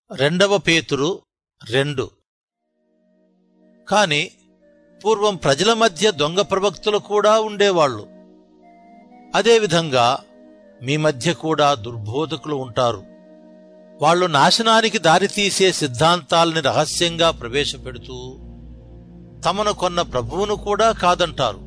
రెండవ పేతురు రెండు కాని పూర్వం ప్రజల మధ్య దొంగ ప్రవక్తలు కూడా ఉండేవాళ్ళు అదేవిధంగా మీ మధ్య కూడా దుర్బోధకులు ఉంటారు వాళ్ళు నాశనానికి దారితీసే సిద్ధాంతాల్ని రహస్యంగా ప్రవేశపెడుతూ తమను కొన్న ప్రభువును కూడా కాదంటారు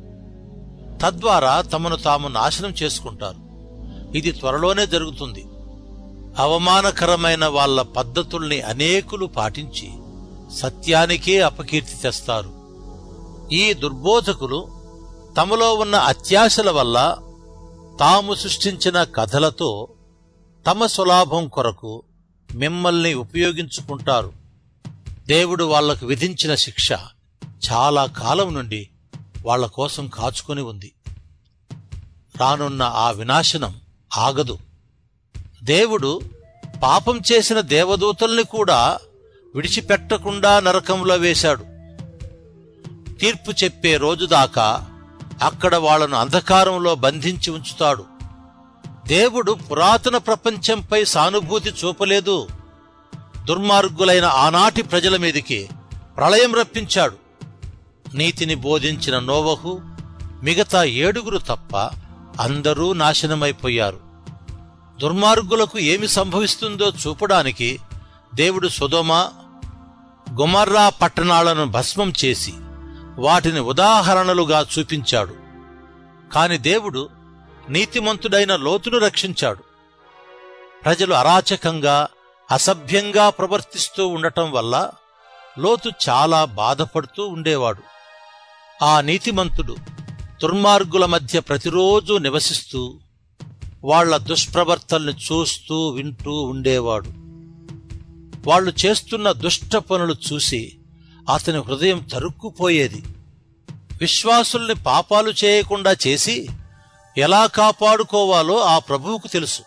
తద్వారా తమను తాము నాశనం చేసుకుంటారు ఇది త్వరలోనే జరుగుతుంది అవమానకరమైన వాళ్ళ పద్ధతుల్ని అనేకులు పాటించి సత్యానికే అపకీర్తి తెస్తారు ఈ దుర్బోధకులు తమలో ఉన్న అత్యాశల వల్ల తాము సృష్టించిన కథలతో తమ స్వలాభం కొరకు మిమ్మల్ని ఉపయోగించుకుంటారు దేవుడు వాళ్లకు విధించిన శిక్ష చాలా కాలం నుండి వాళ్ల కోసం కాచుకొని ఉంది రానున్న ఆ వినాశనం ఆగదు దేవుడు పాపం చేసిన దేవదూతల్ని కూడా విడిచిపెట్టకుండా నరకంలో వేశాడు తీర్పు చెప్పే రోజు దాకా అక్కడ వాళ్లను అంధకారంలో బంధించి ఉంచుతాడు దేవుడు పురాతన ప్రపంచంపై సానుభూతి చూపలేదు దుర్మార్గులైన ఆనాటి ప్రజల మీదికి ప్రళయం రప్పించాడు నీతిని బోధించిన నోవహు మిగతా ఏడుగురు తప్ప అందరూ నాశనమైపోయారు దుర్మార్గులకు ఏమి సంభవిస్తుందో చూపడానికి దేవుడు సుధమ గుమర్రా పట్టణాలను భస్మం చేసి వాటిని ఉదాహరణలుగా చూపించాడు కాని దేవుడు నీతిమంతుడైన లోతును రక్షించాడు ప్రజలు అరాచకంగా అసభ్యంగా ప్రవర్తిస్తూ ఉండటం వల్ల లోతు చాలా బాధపడుతూ ఉండేవాడు ఆ నీతిమంతుడు దుర్మార్గుల మధ్య ప్రతిరోజు నివసిస్తూ వాళ్ల దుష్ప్రవర్తల్ని చూస్తూ వింటూ ఉండేవాడు వాళ్ళు చేస్తున్న దుష్ట పనులు చూసి అతని హృదయం తరుక్కుపోయేది విశ్వాసుల్ని పాపాలు చేయకుండా చేసి ఎలా కాపాడుకోవాలో ఆ ప్రభువుకు తెలుసు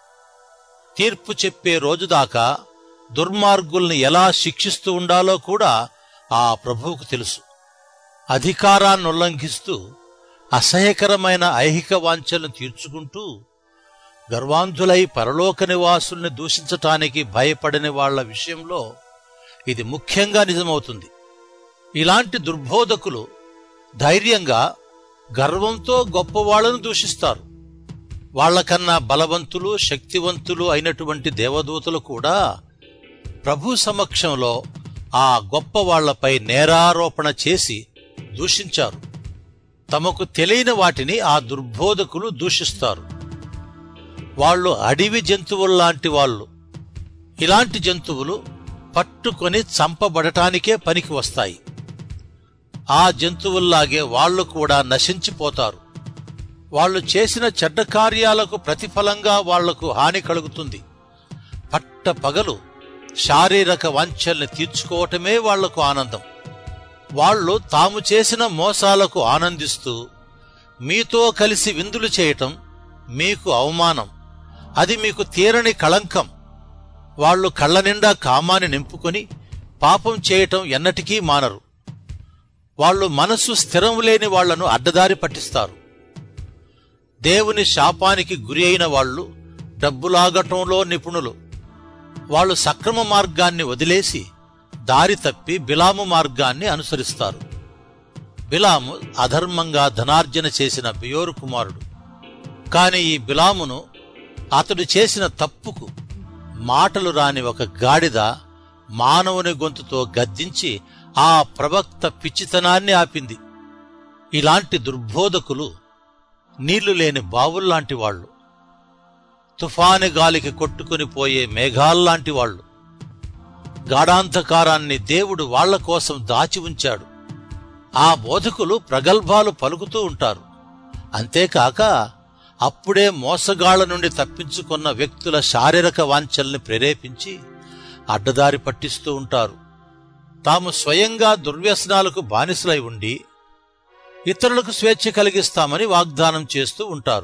తీర్పు చెప్పే రోజుదాకా దుర్మార్గుల్ని ఎలా శిక్షిస్తూ ఉండాలో కూడా ఆ ప్రభువుకు తెలుసు అధికారాన్ని ఉల్లంఘిస్తూ అసహ్యకరమైన ఐహిక వాంఛలను తీర్చుకుంటూ గర్వాంధులై పరలోక నివాసుల్ని దూషించటానికి భయపడని వాళ్ల విషయంలో ఇది ముఖ్యంగా నిజమవుతుంది ఇలాంటి దుర్బోధకులు ధైర్యంగా గర్వంతో గొప్పవాళ్లను దూషిస్తారు వాళ్లకన్నా బలవంతులు శక్తివంతులు అయినటువంటి దేవదూతలు కూడా ప్రభు సమక్షంలో ఆ గొప్ప వాళ్లపై నేరారోపణ చేసి దూషించారు తమకు తెలియని వాటిని ఆ దుర్బోధకులు దూషిస్తారు వాళ్ళు అడవి జంతువుల్లాంటి వాళ్ళు ఇలాంటి జంతువులు పట్టుకొని చంపబడటానికే పనికి వస్తాయి ఆ జంతువుల్లాగే వాళ్ళు కూడా నశించిపోతారు వాళ్ళు చేసిన చెడ్డ కార్యాలకు ప్రతిఫలంగా వాళ్లకు హాని కలుగుతుంది పట్ట పగలు శారీరక వాంఛల్ని తీర్చుకోవటమే వాళ్లకు ఆనందం వాళ్ళు తాము చేసిన మోసాలకు ఆనందిస్తూ మీతో కలిసి విందులు చేయటం మీకు అవమానం అది మీకు తీరని కళంకం వాళ్ళు కళ్ళ నిండా కామాన్ని నింపుకొని పాపం చేయటం ఎన్నటికీ మానరు వాళ్ళు మనసు స్థిరం లేని వాళ్లను అడ్డదారి పట్టిస్తారు దేవుని శాపానికి గురి అయిన వాళ్ళు డబ్బులాగటంలో నిపుణులు వాళ్ళు సక్రమ మార్గాన్ని వదిలేసి దారి తప్పి బిలాము మార్గాన్ని అనుసరిస్తారు బిలాము అధర్మంగా ధనార్జన చేసిన బియోరు కుమారుడు కాని ఈ బిలామును అతడు చేసిన తప్పుకు మాటలు రాని ఒక గాడిద మానవుని గొంతుతో గద్దించి ఆ ప్రవక్త పిచ్చితనాన్ని ఆపింది ఇలాంటి దుర్బోధకులు నీళ్లు లేని బావుల్లాంటి వాళ్ళు తుఫాను గాలికి కొట్టుకుని పోయే మేఘాల్లాంటి వాళ్ళు గాఢాంధకారాన్ని దేవుడు వాళ్ల కోసం దాచి ఉంచాడు ఆ బోధకులు ప్రగల్భాలు పలుకుతూ ఉంటారు అంతేకాక అప్పుడే మోసగాళ్ల నుండి తప్పించుకున్న వ్యక్తుల శారీరక వాంఛల్ని ప్రేరేపించి అడ్డదారి పట్టిస్తూ ఉంటారు తాము స్వయంగా దుర్వ్యసనాలకు బానిసలై ఉండి ఇతరులకు స్వేచ్ఛ కలిగిస్తామని వాగ్దానం చేస్తూ ఉంటారు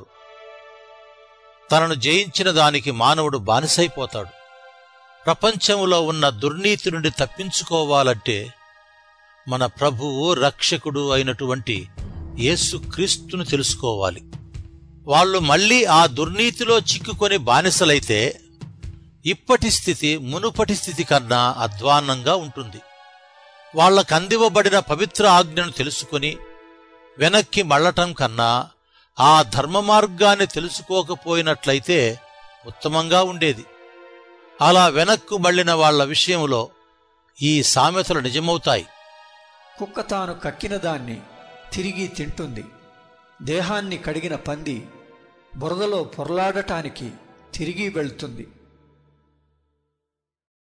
తనను జయించిన దానికి మానవుడు బానిసైపోతాడు ప్రపంచంలో ఉన్న దుర్నీతి నుండి తప్పించుకోవాలంటే మన ప్రభువు రక్షకుడు అయినటువంటి యేసుక్రీస్తును తెలుసుకోవాలి వాళ్ళు మళ్ళీ ఆ దుర్నీతిలో చిక్కుకొని బానిసలైతే ఇప్పటి స్థితి మునుపటి స్థితి కన్నా అధ్వాన్నంగా ఉంటుంది వాళ్లకందివ్వబడిన పవిత్ర ఆజ్ఞను తెలుసుకుని వెనక్కి మళ్ళటం కన్నా ఆ ధర్మ మార్గాన్ని తెలుసుకోకపోయినట్లయితే ఉత్తమంగా ఉండేది అలా వెనక్కు మళ్ళిన వాళ్ల విషయంలో ఈ సామెతలు నిజమవుతాయి కుక్క తాను కక్కిన దాన్ని తిరిగి తింటుంది దేహాన్ని కడిగిన పంది బురదలో పొరలాడటానికి తిరిగి వెళ్తుంది